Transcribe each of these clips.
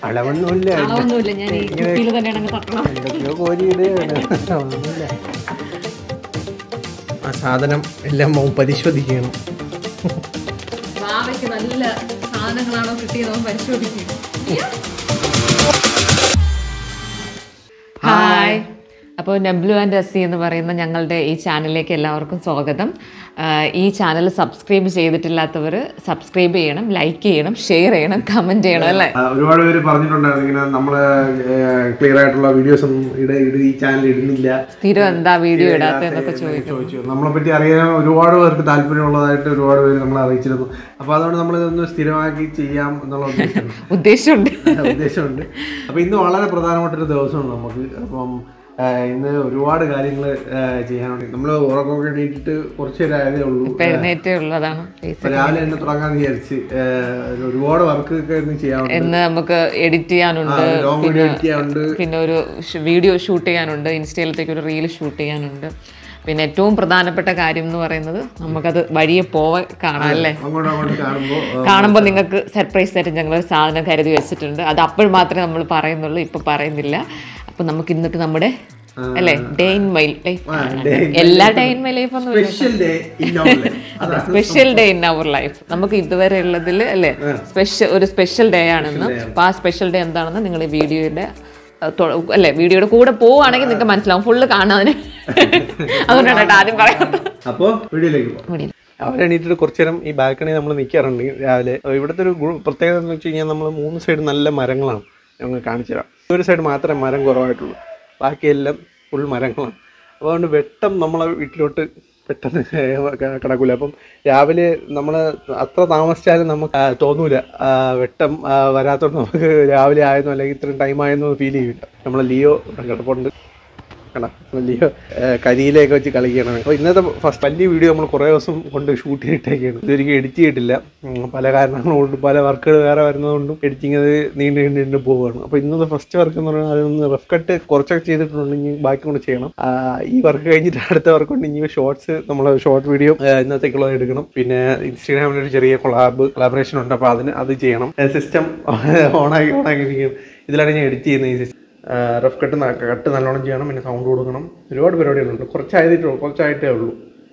അളവൊന്നുമില്ല അളവൊന്നുമില്ല ഞാൻ ഈ കുപ്പിയിൽ തന്നെയാണ് അങ്ങ് തട്ടണം എന്തൊക്കെയോ കോരിയിടുകയാണ് ഒന്നുമില്ല ആ സാധനം എല്ലാം മോൻ പരിശോധിക്കണം വാവയ്ക്ക് നല്ല സാധനങ്ങളാണോ കിട്ടിയതോ പരിശോധിക്കും ഹായ് അപ്പോൾ നബ്ലു ആൻഡ് എസ് എന്ന് പറയുന്ന ഞങ്ങളുടെ ഈ ചാനലിലേക്ക് എല്ലാവർക്കും സ്വാഗതം ആഹ് ഈ ചാനൽ സബ്സ്ക്രൈബ് ചെയ്തിട്ടില്ലാത്തവർ സബ്സ്ക്രൈബ് ചെയ്യണം ലൈക്ക് ചെയ്യണം ഷെയർ ചെയ്യണം കമൻറ്റ് ചെയ്യണം അല്ലേ ആ, ഒരുപാട് പേര് പറഞ്ഞിട്ടുണ്ടായിരുന്നു ഇങ്ങനെ നമ്മള് ക്ലിയർ ആയിട്ടുള്ള വീഡിയോസ് ഒന്നും ഇട ഇട ഈ ചാനൽ ഇടുന്നില്ല സ്ഥിരം എന്താ വീഡിയോ ഇടാത്ത എന്നൊക്കെ ചോദിക്കും ചോദിച്ചു നമ്മളെ പറ്റി അറിയാൻ ഒരുപാട് പേർക്ക് താല്പര്യമുള്ളതായിട്ട് ഒരുപാട് പേര് നമ്മളെ അറിയിച്ചിരുന്നു അപ്പൊ അതുകൊണ്ട് നമ്മൾ ഇതൊന്ന് സ്ഥിരമാക്കി ചെയ്യാം എന്നുള്ള ഉദ്ദേശം ഉദ്ദേശമുണ്ട് ഉദ്ദേശമുണ്ട് അപ്പൊ ഇന്ന് വളരെ പ്രധാനപ്പെട്ടൊരു ദിവസമാണ് നമുക്ക് അപ്പം ആ, ഇന്ന് ഒരുപാട് കാര്യങ്ങൾ ചെയ്യാനുണ്ട് നമ്മൾ ഉറക്കമൊക്കെ എണീറ്റിട്ട് കുറച്ച് നേരം ആയതേ ഉള്ളൂ ഇപ്പം എഴുന്നേറ്റേ ഉള്ളതാണ് അപ്പൊ രാവിലെ തന്നെ തുടങ്ങാന്ന് വിചാരിച്ച് ആ, ഒരുപാട് വർക്ക് ഒക്കെ ഇന്ന് ചെയ്യാനുണ്ട് എന്ന് നമുക്ക് എഡിറ്റ് ചെയ്യാനുണ്ട് ലോങ് വീഡിയോ എഡിറ്റ് ചെയ്യാനുണ്ട് പിന്നെ ഒരു വീഡിയോ ഷൂട്ട് ചെയ്യാനുണ്ട് ഇൻസ്റ്റയിലത്തേക്ക് ഒരു റീൽ ഷൂട്ട് ചെയ്യാനുണ്ട് പിന്നെ ഏറ്റവും പ്രധാനപ്പെട്ട കാര്യം എന്ന് പറയുന്നത് നമുക്കത് വഴിയെ പോവാൻ കാണാം അല്ലേ അങ്ങോട്ടും അങ്ങോട്ടും കാണുമ്പോൾ കാണുമ്പോൾ നിങ്ങൾക്ക് സർപ്രൈസ് ആയിട്ട് ഞങ്ങൾ ഒരു സാധനം കരുതി വെച്ചിട്ടുണ്ട് അത് അപ്പോൾ മാത്രമേ നമ്മൾ പറയുന്നുള്ളൂ ഇപ്പൊ പറയുന്നില്ല അപ്പൊ നമുക്ക് ഇന്നത്തെ നമ്മുടെ അല്ലേ ഡേ ഇൻ മൈ ലൈഫ് എല്ലാ ഡേ ഇൻ മൈ ലൈഫ് ഒന്നും സ്പെഷ്യൽ ഡേ ഇൻ അതാണ് special day in our life നമുക്ക് ഇതുവരെ ഉള്ളതിൽ അല്ലേ സ്പെഷ്യൽ ഒരു സ്പെഷ്യൽ ഡേ ആണെന്ന് അപ്പോൾ ആ സ്പെഷ്യൽ ഡേ എന്താണെന്ന് നിങ്ങൾ ഈ വീഡിയോയുടെ അല്ലേ വീഡിയോയുടെ കൂടെ പോവുകയാണെങ്കിൽ നിങ്ങൾക്ക് മനസ്സിലാവും ഫുള്ള് കാണാതിന് അതുകൊണ്ടാണ് കേട്ടോ ആദ്യം പറയുന്നത് അപ്പോൾ വീഡിയോയിലേക്ക് പോകാം അവിടെ എണീറ്റിട്ട് കുറച്ച് നേരം ഈ ബാൽക്കണി നമ്മൾ നിൽക്കാറുണ്ട് രാവിലെ ഇവിടുത്തെ ഒരു ഗുണ- പ്രത്യേകത എന്ന് വെച്ച് കഴിഞ്ഞാൽ നമ്മൾ മൂന്ന് സൈഡ് നല്ല മരങ്ങളാണ് ഞങ്ങൾ കാണിച്ചു തരാം ഒരു സൈഡ് മാത്രമേ മരം കുറവായിട്ടുള്ളൂ ബാക്കിയെല്ലാം ഫുൾ മരങ്ങളാണ് അപ്പോൾ അതുകൊണ്ട് വെട്ടം നമ്മളെ വീട്ടിലോട്ട് പെട്ടെന്ന് ക- കിടക്കൂല അപ്പം രാവിലെ നമ്മൾ അത്ര താമസിച്ചാലും നമുക്ക് ആ, തോന്നൂല ആ, വെട്ടം ആ, വരാത്തോണ്ട് നമുക്ക് രാവിലെ ആയെന്നോ അല്ലെങ്കിൽ ഇത്രയും ടൈം ആയെന്നോ ഫീൽ ചെയ്യില്ല നമ്മളെ ലിയോ ഇവിടെ കിടപ്പുണ്ട് കണ്ടോ? വലിയ ഏഹ്, കരിയിലൊക്കെ വെച്ച് കളിക്കണം അപ്പോൾ ഇന്നത്തെ ഫസ്റ്റ് വലിയ വീഡിയോ നമ്മൾ കുറേ ദിവസം കൊണ്ട് ഷൂട്ട് ചെയ്തിട്ടൊക്കെയാണ് ഇതൊരിക്കലും എഡിറ്റ് ചെയ്തിട്ടില്ല ഉം, പല കാരണങ്ങൾ കൊണ്ടും പല വർക്കുകൾ വേറെ വരുന്നതുകൊണ്ടും എഡിറ്റിംഗ് അത് നീണ്ടു നീണ്ടു നീണ്ടു പോവുകയാണ് അപ്പോൾ ഇന്നത്തെ ഫസ്റ്റ് വർക്ക് എന്ന് പറയുന്നത് അതൊന്ന് റഫ് കട്ട് കുറച്ചൊക്കെ ചെയ്തിട്ടുണ്ട് ഇനി ബാക്കി കൊണ്ട് ചെയ്യണം ആ, ഈ വർക്ക് കഴിഞ്ഞിട്ട് അടുത്ത വർക്ക് കൊണ്ട് ഇനി ഷോർട്സ് നമ്മൾ ഷോർട്ട് വീഡിയോ ഇന്നത്തേക്കുള്ളത് എടുക്കണം പിന്നെ ഇൻസ്റ്റാഗ്രാമിൽ ഒരു ചെറിയ കൊളാബ് കൊളാബറേഷൻ ഉണ്ട് അപ്പോൾ അതിന് അത് ചെയ്യണം സിസ്റ്റം ഓണാക്കി ഓണാക്കി ഇരിക്കും ഇതിലാണ് ഞാൻ എഡിറ്റ് ചെയ്യുന്നത് ഈ സിസ്റ്റം റഫ് കട്ട് ന- കട്ട് നല്ലോണം ചെയ്യണം പിന്നെ സൗണ്ട് കൊടുക്കണം ഒരുപാട് പരിപാടികളുണ്ട് കുറച്ചായതിട്ടേ ഉള്ളൂ കുറച്ചായിട്ടേ ഉള്ളൂ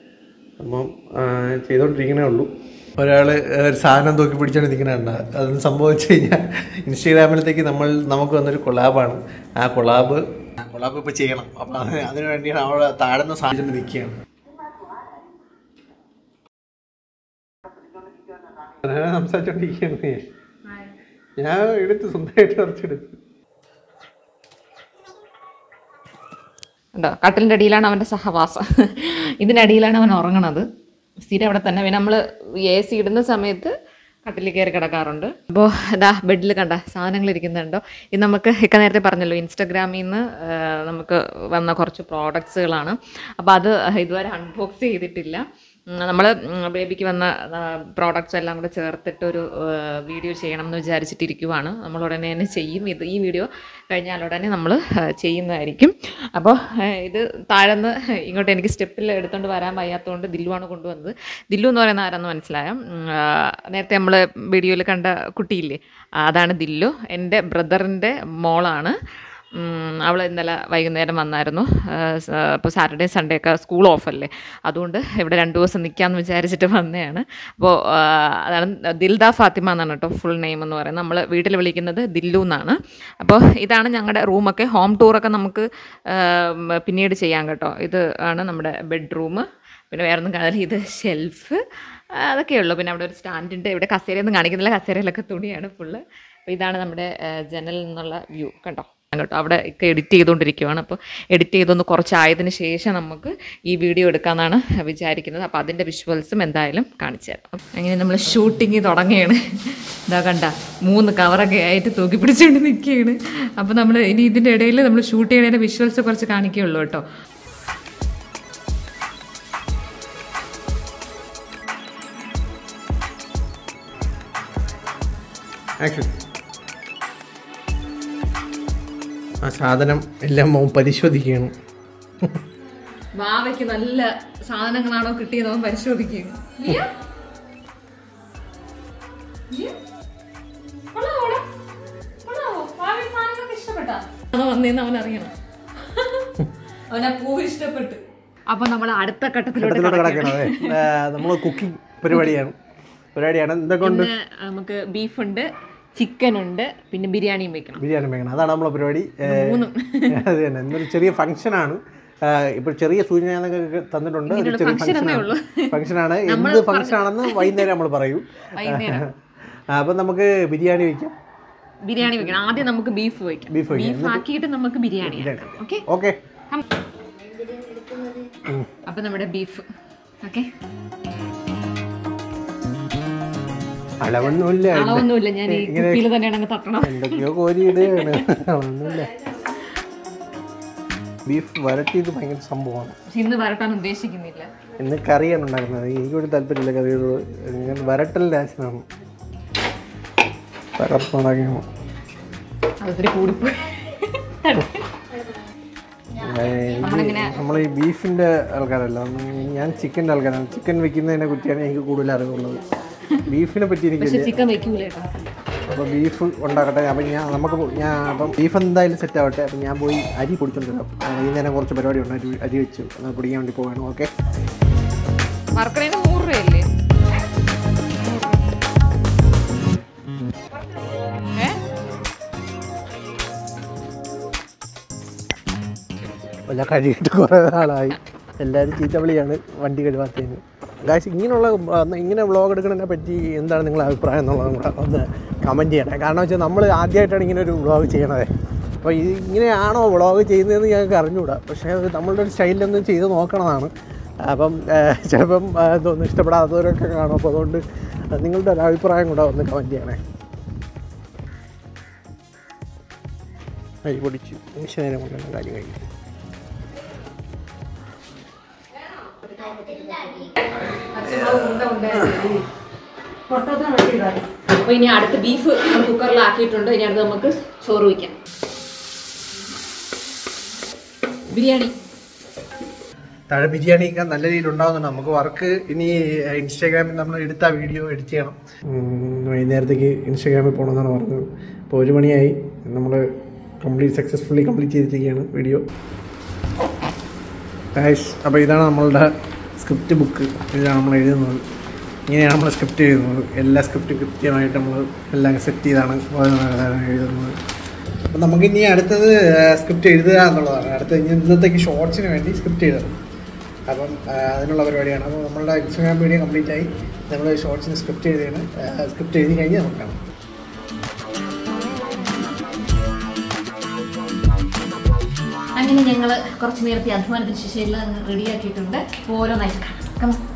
അപ്പം ആ, ചെയ്തുകൊണ്ടിരിക്കണേ ഉള്ളൂ ഒരാൾ ഒരു സാധനം തൂക്കി പിടിച്ചാണ് നിൽക്കണുണ്ട് അതൊന്ന് സംഭവിച്ചു കഴിഞ്ഞാൽ ഇൻസ്റ്റാഗ്രാമിലത്തേക്ക് നമ്മൾ നമുക്ക് വന്നൊരു കൊളാബാണ് ആ കൊളാബ് ആ കൊളാബ് ഇപ്പോൾ ചെയ്യണം അപ്പം അത് അതിന് വേണ്ടിയാണ് അവിടെ താഴ്ന്ന സാഹചര്യം നിൽക്കുകയാണ് ഞാൻ സംസാരിച്ചോണ്ടിരിക്കുകയാണ് ഞാൻ എടുത്ത് സ്വന്തമായിട്ട് കുറച്ചെടുത്ത് ഉണ്ടോ കട്ടിലിൻ്റെ അടിയിലാണ് അവൻ്റെ സഹവാസം ഇതിനടിയിലാണ് അവൻ ഉറങ്ങണത് സ്ഥിരം അവിടെ തന്നെ പിന്നെ നമ്മൾ എ സി ഇടുന്ന സമയത്ത് കട്ടിലിൽ കയറി കിടക്കാറുണ്ട് അപ്പോൾ ഇതാ ബെഡിൽ കണ്ട സാധനങ്ങൾ ഇരിക്കുന്നുണ്ടോ ഇത് നമുക്ക് ഇക്ക നേരത്തെ പറഞ്ഞല്ലോ ഇൻസ്റ്റഗ്രാമിൽ നിന്ന് നമുക്ക് വന്ന കുറച്ച് പ്രോഡക്ട്സുകളാണ് അപ്പോൾ അത് ഇതുവരെ അൺബോക്സ് ചെയ്തിട്ടില്ല നമ്മൾ ബേബിക്ക് വന്ന പ്രോഡക്റ്റ്സ് എല്ലാം കൂടെ ചേർത്തിട്ട് ഒരു വീഡിയോ ചെയ്യണം എന്ന് വിചാരിച്ചിട്ടിരിക്കുവാണ് നമ്മൾ ഉടനെ തന്നെ ചെയ്യും ഇത് ഈ വീഡിയോ കഴിഞ്ഞാൽ ഉടനെ നമ്മൾ ചെയ്യുന്നതായിരിക്കും അപ്പോൾ ഇത് താഴെന്ന് ഇങ്ങോട്ട് എനിക്ക് സ്റ്റെപ്പിൽ എടുത്തുകൊണ്ട് വരാൻ വയ്യാത്തതുകൊണ്ട് ദില്ലുവാണ് കൊണ്ടുവന്നത് ദില്ലു എന്ന് പറയുന്ന ആരാന്ന് മനസ്സിലായോ ഉം, ആ, നേരത്തെ നമ്മൾ വീഡിയോയിൽ കണ്ട കുട്ടിയില്ലേ അതാണ് ദില്ലു എൻ്റെ ബ്രദറിൻ്റെ മോളാണ് അവൾ ഇന്നലെ വൈകുന്നേരം വന്നായിരുന്നു ഇപ്പോൾ സാറ്റർഡേ സൺഡേ ഒക്കെ സ്കൂൾ ഓഫല്ലേ അതുകൊണ്ട് ഇവിടെ രണ്ട് ദിവസം നിൽക്കാമെന്ന് വിചാരിച്ചിട്ട് വന്നതാണ് അപ്പോൾ അതാണ് ദിൽദ ഫാത്തിമ എന്നാണ് കേട്ടോ ഫുൾ നെയിം എന്ന് പറയുന്നത് നമ്മൾ വീട്ടിൽ വിളിക്കുന്നത് ദില്ലു എന്നാണ് അപ്പോൾ ഇതാണ് ഞങ്ങളുടെ റൂമൊക്കെ ഹോം ടൂറൊക്കെ നമുക്ക് ആ, പിന്നീട് ചെയ്യാം കേട്ടോ ഇത് ആണ് നമ്മുടെ ബെഡ്റൂം പിന്നെ വേറെ ഒന്നും കാണില്ല ഇത് ഷെൽഫ് അതൊക്കെ ഉള്ളൂ പിന്നെ അവിടെ ഒരു സ്റ്റാൻഡുണ്ട് ഇവിടെ കസേരയൊന്നും കാണിക്കുന്നില്ല കസേരയിലൊക്കെ തുണിയാണ് ഫുള്ള് അപ്പോൾ ഇതാണ് നമ്മുടെ ആ, ജനലിൽ നിന്നുള്ള വ്യൂ കണ്ടോ കേട്ടോ അവിടെ ഒക്കെ എഡിറ്റ് ചെയ്തുകൊണ്ടിരിക്കുവാണ് അപ്പോൾ എഡിറ്റ് ചെയ്തൊന്ന് കുറച്ചായതിന് ശേഷം നമുക്ക് ഈ വീഡിയോ എടുക്കാമെന്നാണ് വിചാരിക്കുന്നത് അപ്പോൾ അതിൻ്റെ വിഷ്വൽസും എന്തായാലും കാണിച്ചു തരാം അങ്ങനെ നമ്മൾ ഷൂട്ടിങ് തുടങ്ങുകയാണ് ഇതാ കണ്ട മൂന്ന് കവറൊക്കെ ആയിട്ട് തൂക്കി പിടിച്ചുകൊണ്ട് നിൽക്കുകയാണ് അപ്പോൾ നമ്മൾ ഇനി ഇതിൻ്റെ ഇടയിൽ നമ്മൾ ഷൂട്ട് ചെയ്യുന്നതിൻ്റെ വിഷ്വൽസ് കുറച്ച് കാണിക്കുകയുള്ളൂ കേട്ടോ ആക്ഷൻ ആ സാധനം എല്ലാം മോൻ പരിശോധിക്കുകയാണ് വാവയ്ക്ക് നല്ല സാധനങ്ങളാണോ കിട്ടിയതോ പരിശോധിക്കുക കൊള്ളാവോ കേട്ടാ അത് വന്നേന്ന് അവൻ അറിയണം അവൻ ആ പൂ ഇഷ്ടപ്പെട്ടു അപ്പൊ നമ്മൾ അടുത്ത ഘട്ടത്തിലോട്ട് ഇതിലോട്ട് കിടക്കണം അതെ നമ്മൾ കുക്കിംഗ് പരിപാടിയാണ് പരിപാടിയാണ് എന്തൊക്കെ ഉണ്ട് ഇന്ന് നമുക്ക് ബീഫുണ്ട് ചിക്കൻ ഉണ്ട് പിന്നെ ബിരിയാണിയും വെക്കണം ബിരിയാണി വെക്കണം അതാണ് നമ്മളെ പരിപാടി ഏഹ്, അത് തന്നെ ഇന്നൊരു ചെറിയ ഫംഗ്ഷനാണ് ഇപ്പോൾ ചെറിയ സൂചന ഞാനൊക്കെ തന്നിട്ടുണ്ട് ഒരു ചെറിയ ഫംഗ്ഷനാണ് ഫംഗ്ഷനാണ് എന്ത് ഫംഗ്ഷൻ ആണെന്ന് വൈകുന്നേരം നമ്മൾ പറയും വൈകുന്നേരം അപ്പം നമുക്ക് ബിരിയാണി വയ്ക്കാം ബിരിയാണി വെക്കണം ആദ്യം നമുക്ക് ബീഫ് വെക്കാം ബീഫ് വയ്ക്കാം ബീഫ് ആക്കിയിട്ട് നമുക്ക് ബിരിയാണി ഓക്കെ ഓക്കെ അപ്പൊ നമ്മുടെ ബീഫ് ഓക്കെ അളവൊന്നുമില്ല അളവൊന്നുമില്ല ഞാൻ ഈ കുപ്പിയിൽ തന്നെയാണ് അങ്ങ് തട്ടണം എന്തൊക്കെയോ കോരിയിടുകയാണ് ഒന്നുമില്ല ബീഫ് വരട്ടിയത് ഭയങ്കര സംഭവമാണ് പക്ഷെ ഇന്ന് വരട്ടാൻ ഉദ്ദേശിക്കുന്നില്ല ഇന്ന് കറിയാണ് ഉണ്ടാക്കുന്നത് എനിക്കൊരു താല്പര്യമില്ല കറിയോട് ഞാൻ വരട്ടലിൻ്റെ ആശനാണ് തകർപ്പുണ്ടാക്കിയാണ് അതൊത്തിരി കൂടിപ്പോയി നമ്മൾ ഈ ബീഫിൻ്റെ ആൾക്കാരല്ല ഞാൻ ചിക്കൻ്റെ ആൾക്കാരാണ് ചിക്കൻ വെക്കുന്നതിനെ പറ്റിയാണ് എനിക്ക് കൂടുതൽ അറിവുള്ളത് ബീഫിനെ പറ്റി എനിക്ക് പക്ഷെ ചിക്കൻ വെക്കൂല കേട്ടോ അപ്പോൾ ബീഫ് ഉണ്ടാക്കട്ടെ അപ്പം ഞാൻ നമുക്ക് പോ- ഞാൻ അപ്പം ബീഫ് എന്തായാലും സെറ്റ് ആവട്ടെ അപ്പം ഞാൻ പോയി അരി പൊടിച്ചോണ്ട് വരാം ആ, വൈകുന്നേരം കുറച്ച് പരിപാടി ഉണ്ട് അരി അരി വെച്ച് അത് പൊടിക്കാൻ വേണ്ടി പോവാണ് ഓക്കെ മറക്കണേന് നൂറ് രൂപയല്ലേ ഏ? വല്ല കഴിയിട്ട് കുറേ നാളായി എല്ലാവരും ചീത്തവിളിയാണ് വണ്ടി കഴുകാത്തതിന് ഗായ്സ് ഇങ്ങനെയുള്ള ആ, ഇങ്ങനെ വ്ളോഗ് എടുക്കുന്നതിനെ പറ്റി എന്താണ് നിങ്ങളുടെ അഭിപ്രായം എന്നുള്ളതും കൂടെ ഒന്ന് കമൻറ്റ് ചെയ്യണേ കാരണം വെച്ചാൽ നമ്മൾ ആദ്യമായിട്ടാണ് ഇങ്ങനെ ഒരു വ്ളോഗ് ചെയ്യണത് അപ്പോൾ ഇത് ഇങ്ങനെയാണോ വ്ളോഗ് ചെയ്യുന്നതെന്ന് ഞങ്ങൾക്ക് അറിഞ്ഞുകൂടാ പക്ഷേ അത് നമ്മളുടെ ഒരു സ്റ്റൈലിലൊന്നും ചെയ്ത് നോക്കണതാണ് അപ്പം ആ, ചിലപ്പം ആ, ഇതൊന്നും ഇഷ്ടപ്പെടാത്തവരൊക്കെ കാണും അപ്പോൾ അതുകൊണ്ട് നിങ്ങളുടെ ഒരു അഭിപ്രായം കൂടെ ഒന്ന് കമൻറ്റ് ചെയ്യണേ അരി പൊടിച്ചു നിമിഷ നേരം കൊണ്ടാണ് കാര്യം കഴിക്കും അപ്പൊ ഇനി അടുത്ത ബീഫ് കുക്കറിലാക്കിയിട്ടുണ്ട് ഇനി അടുത്ത് നമുക്ക് ചോറ് വയ്ക്കാം ബിരിയാണി താഴെ ബിരിയാണിയൊക്കെ നല്ല രീതിയിൽ ഉണ്ടാവുന്നുണ്ട് നമുക്ക് വർക്ക് ഇനി ഇൻസ്റ്റാഗ്രാമിൽ നമ്മൾ എടുത്ത വീഡിയോ എഡിറ്റ് ചെയ്യണം വൈകുന്നേരത്തേക്ക് ഇൻസ്റ്റാഗ്രാമിൽ പോകണമെന്നാണ് പറഞ്ഞത് ഇപ്പോൾ ഒരു മണിയായി നമ്മൾ കംപ്ലീറ്റ് സക്സസ്ഫുള്ളി കംപ്ലീറ്റ് ചെയ്തിരിക്കുകയാണ് വീഡിയോ ഗൈസ് അപ്പോൾ ഇതാണ് നമ്മളുടെ സ്ക്രിപ്റ്റ് ബുക്ക് ഇതാണ് നമ്മൾ എഴുതുന്നത് ഇങ്ങനെയാണ് നമ്മൾ സ്ക്രിപ്റ്റ് എഴുതുന്നത് എല്ലാ സ്ക്രിപ്റ്റും കൃത്യമായിട്ട് നമ്മൾ എല്ലാം സെറ്റ് ചെയ്താണ് എഴുതുന്നത് അപ്പം നമുക്ക് ഇനി അടുത്തത് സ്ക്രിപ്റ്റ് എഴുതുക എന്നുള്ളതാണ് അടുത്ത ഇനി ഇന്നത്തേക്ക് ഷോർട്സിന് വേണ്ടി സ്ക്രിപ്റ്റ് എഴുതണം അപ്പം ആ, അതിനുള്ള പരിപാടിയാണ് അപ്പോൾ നമ്മളുടെ ഇൻസ്റ്റാഗ്രാം വീഡിയോ കംപ്ലീറ്റ് ആയി നമ്മൾ ഷോർട്സിന് സ്ക്രിപ്റ്റ് എഴുതിയാണ് സ്ക്രിപ്റ്റ് എഴുതി കഴിഞ്ഞ് നമുക്ക് കാണാം അങ്ങനെ ഞങ്ങൾ കുറച്ച് നേരത്തെ അധ്വാനത്തിന് ശേഷം എല്ലാം റെഡിയാക്കിയിട്ടുണ്ട് അപ്പോൾ ഓരോന്നായിട്ട് കാണാം Come on.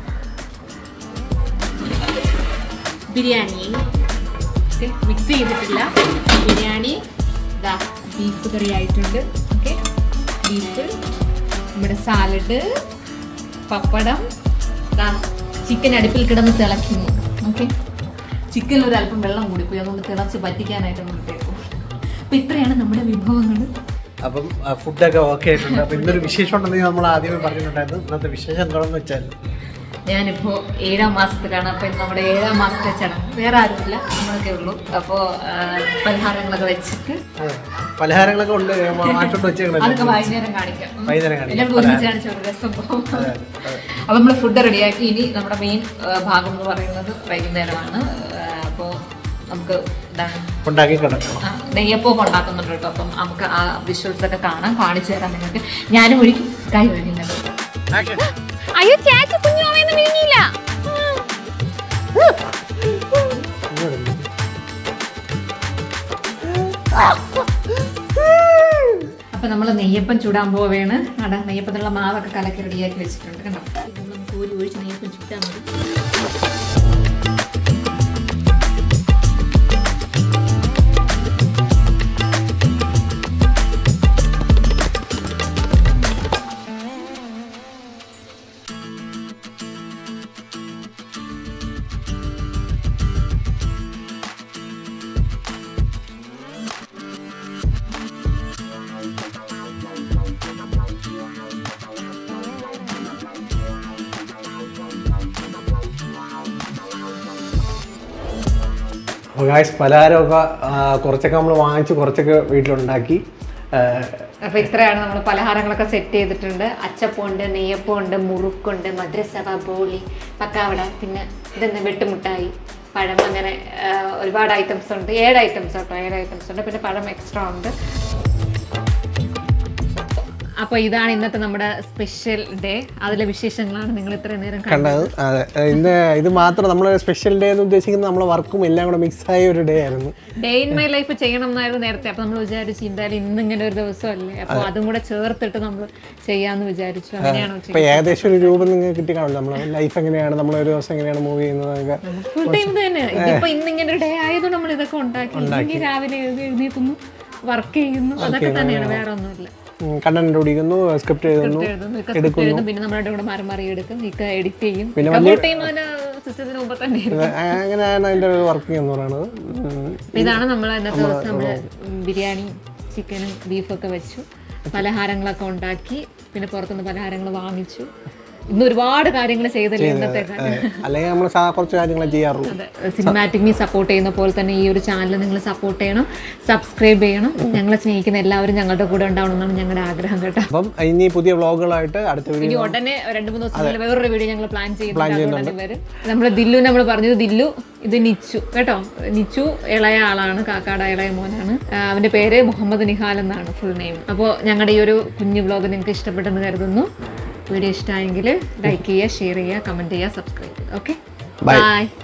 ബിരിയാണി മിക്സ് ചെയ്തിട്ടില്ല ബിരിയാണി ഇതാ ബീഫ് കറി ആയിട്ടുണ്ട് ഓക്കെ ബീഫ് നമ്മുടെ സാലഡ് പപ്പടം ദാ ചിക്കൻ അടുപ്പിൽ കിടന്ന് തിളയ്ക്കുന്നു ഓക്കെ ചിക്കനിൽ ഒരു അല്പം വെള്ളം കൂടിപ്പോയി അതുകൊണ്ട് തിളച്ച് പറ്റിക്കാനായിട്ട് വിട്ടേക്കും അപ്പം ഇത്രയാണ് നമ്മുടെ വിഭവങ്ങൾ അപ്പം ഫുഡൊക്കെ ഓക്കെ ആയിട്ടുണ്ട് അപ്പം ഇന്നൊരു വിശേഷം ഉണ്ടെന്ന് നമ്മൾ ആദ്യമേ പറഞ്ഞിട്ടുണ്ടായിരുന്നു ഇന്നത്തെ വിശേഷം എന്താണെന്ന് വെച്ചാൽ ഞാനിപ്പോ ഏഴാം മാസത്തിലാണ് അപ്പൊ ഇന്ന് നമ്മുടെ ഏഴാം മാസത്തെ ചടങ്ങ് വേറെ ആരുമില്ല നമ്മളൊക്കെ ഉള്ളൂ അപ്പോ ആ, പലഹാരങ്ങളൊക്കെ വെച്ചിട്ട് ആ, പലഹാരങ്ങളൊക്കെ ഉണ്ട് മാറ്റോട്ട് വെച്ചേക്കണല്ലോ അതൊക്കെ വൈകുന്നേരം കാണിക്കാം ഉം. വൈകുന്നേരം കാണിക്കാം. എല്ലാം ഒരുമിച്ച് കാണിച്ച ഒരു രസം പോകും അതെ, അതെ. അപ്പൊ നമ്മള് ഫുഡ് റെഡിയാക്കി ഇനി നമ്മുടെ മെയിൻ ഭാഗം എന്ന് പറയുന്നത് വൈകുന്നേരമാണ് ആ, അപ്പോ നമുക്ക് ഇതാണ് ഉണ്ടാക്കി കിടക്കണം ആ, നെയ്യപ്പം ഉണ്ടാക്കുന്നുണ്ട് കേട്ടോ അപ്പം നമുക്ക് ആ വിഷ്വൽസ് ഒക്കെ കാണാം കാണിച്ചു തരാം നിങ്ങൾക്ക് ഞാനും ഒഴിക്കും കൈ ഒഴിക്കുന്നത് Action. അയ്യോ ചേച്ചി കുഞ്ഞോമേന്ന് വീണില്ല ഇങ്ങോട്ട് അപ്പൊ നമ്മൾ നെയ്യപ്പം ചൂടാൻ പോവേണ് അവിടെ നെയ്യപ്പത്തിനുള്ള മാവൊക്കെ കലക്കി റെഡിയാക്കി വെച്ചിട്ടുണ്ട് കണ്ടോ ഇത് നമുക്ക് ഒരു ഒഴിച്ച് നെയ്യപ്പം ചുറ്റാൻ മതി അപ്പോൾ ഗായ്സ് പലഹാരമൊക്കെ ആ, കുറച്ചൊക്കെ നമ്മൾ വാങ്ങിച്ച് കുറച്ചൊക്കെ വീട്ടിലുണ്ടാക്കി ആ, അപ്പൊ ഇത്രയാണ് നമ്മൾ പലഹാരങ്ങളൊക്കെ സെറ്റ് ചെയ്തിട്ടുണ്ട് അച്ചപ്പമുണ്ട് നെയ്യപ്പമുണ്ട് മുറുക്കുണ്ട് മദ്രസവ ബോളി പക്കാവട പിന്നെ ഇതെന്ന് വെട്ടുമുട്ടായി പഴം അങ്ങനെ ആ, ഒരുപാട് ഐറ്റംസ് ഉണ്ട് ഏഴ് ഐറ്റംസ് കേട്ടോ ഏഴ് ഐറ്റംസ് ഉണ്ട് പിന്നെ പഴം എക്സ്ട്രാ ഉണ്ട് അപ്പോൾ ഇതാണ് ഇന്നത്തെ നമ്മുടെ സ്പെഷ്യൽ ഡേ അതിലെ വിശേഷങ്ങളാണ് നിങ്ങൾ ഇത്രയും നേരം കണ്ടത് കണ്ടത് അതെ ഇന്ന് ഇത് മാത്രം നമ്മൾ സ്പെഷ്യൽ ഡേ എന്ന് ഉദ്ദേശിക്കുന്നത് നമ്മളെ വർക്കും എല്ലാം കൂടെ മിക്സ് ആയ ഒരു ഡേ ആയിരുന്നു ഡേ ഇൻ മൈ ലൈഫ് ചെയ്യണം എന്നായിരുന്നു നേരത്തെ അപ്പൊ നമ്മൾ വിചാരിച്ചു എന്തായാലും ഇന്ന് ഇങ്ങനെ ഒരു ദിവസമല്ലേ അപ്പൊ അതും കൂടെ ചേർത്തിട്ട് നമ്മൾ ചെയ്യാന്ന് വിചാരിച്ചു അങ്ങനെയാണോ ഇപ്പൊ ഏകദേശം ഒരു രൂപം നിങ്ങൾക്ക് കിട്ടി കാണില്ല നമ്മളെ ലൈഫ് എങ്ങനെയാണ് നമ്മൾ ഒരു ദിവസം എങ്ങനെയാണ് മൂവ് ചെയ്യുന്നതൊക്കെ ഫുൾ ടൈം ഇത് തന്നെ ഇതിപ്പോ ഇന്ന് ഇങ്ങനെ ഒരു ഡേ ആയതുകൊണ്ട് നമ്മൾ ഇതൊക്കെ ഉണ്ടാക്കി ഇല്ലെങ്കിൽ രാവിലെ എഴുതി എഴുന്നേക്കുന്നു വർക്ക് ചെയ്യുന്നു അതൊക്കെ തന്നെയാണ് വേറെ ഒന്നുമില്ല കണ്ടന്റ് ഓടിക്കുന്നു സ്ക്രിപ്റ്റ് എഴുതുന്നു എഴുതുന്നു ഇക്ക script എഴുതും പിന്നെ നമ്മുടെ കൂടെ മാറി മാറി എടുക്കും ഇക്ക എഡിറ്റ് ചെയ്യും ഫുൾ ടൈം അതിന് സിസ്റ്റത്തിന് മുമ്പ് തന്നെ ആയിരിക്കും. ആ, അങ്ങനെയാണ് അതിന്റെ ഒരു വർക്കിംഗ് എന്ന് പറയുന്നത് ഉം. അപ്പൊ ഇതാണ് നമ്മൾ ഇന്നത്തെ ദിവസം നമ്മൾ ബിരിയാണി ചിക്കനും ബീഫൊക്കെ വെച്ചു പലഹാരങ്ങളൊക്കെ ഉണ്ടാക്കി പിന്നെ പുറത്തുനിന്ന് പലഹാരങ്ങൾ വാങ്ങിച്ചു ഇന്ന് ഒരുപാട് കാര്യങ്ങൾ ചെയ്തില്ല ഇന്നത്തെ അതെ. അല്ലെങ്കിൽ നമ്മൾ കുറച്ച് കാര്യങ്ങളെ ചെയ്യാറുള്ളൂ സിനിമാറ്റിക് സപ്പോർട്ട് ചെയ്യുന്ന പോലെ തന്നെ ഈ ഒരു ചാനൽ നിങ്ങൾ സപ്പോർട്ട് ചെയ്യണം സബ്സ്ക്രൈബ് ചെയ്യണം ഞങ്ങളെ സ്നേഹിക്കുന്ന എല്ലാവരും ഞങ്ങളുടെ കൂടെ ഉണ്ടാവണം എന്നാണ് ഞങ്ങളുടെ ആഗ്രഹം കേട്ടോ അപ്പം ഇനി പുതിയ വ്ളോഗുകളായിട്ട് അടുത്ത വീഡിയോ ഇനി ഉടനെ രണ്ട് മൂന്ന് ദിവസം വേറൊരു വീഡിയോ ഞങ്ങൾ പ്ലാൻ ചെയ്യുന്നുണ്ട് അതുകൊണ്ട് വരും നമ്മൾ ദില്ലു നമ്മൾ പറഞ്ഞത് ദില്ലു ഇത് നിച്ചു കേട്ടോ നിച്ചു ഇളയ ആളാണ് കാക്കാടെ ഇളയ മോനാണ് ആ, അവന്റെ പേര് മുഹമ്മദ് നിഹാൽ എന്നാണ് ഫുൾ നെയിം അപ്പോൾ ഞങ്ങളുടെ ഈ ഒരു കുഞ്ഞു വ്ലോഗ് നിങ്ങൾക്ക് ഇഷ്ടപ്പെട്ടെന്ന് കരുതുന്നു വീഡിയോ ഇഷ്ടമായെങ്കിൽ ലൈക്ക് ചെയ്യുക ഷെയർ ചെയ്യുക കമൻറ്റ് ചെയ്യുക സബ്സ്ക്രൈബ് ചെയ്യുക ഓക്കെ ബൈ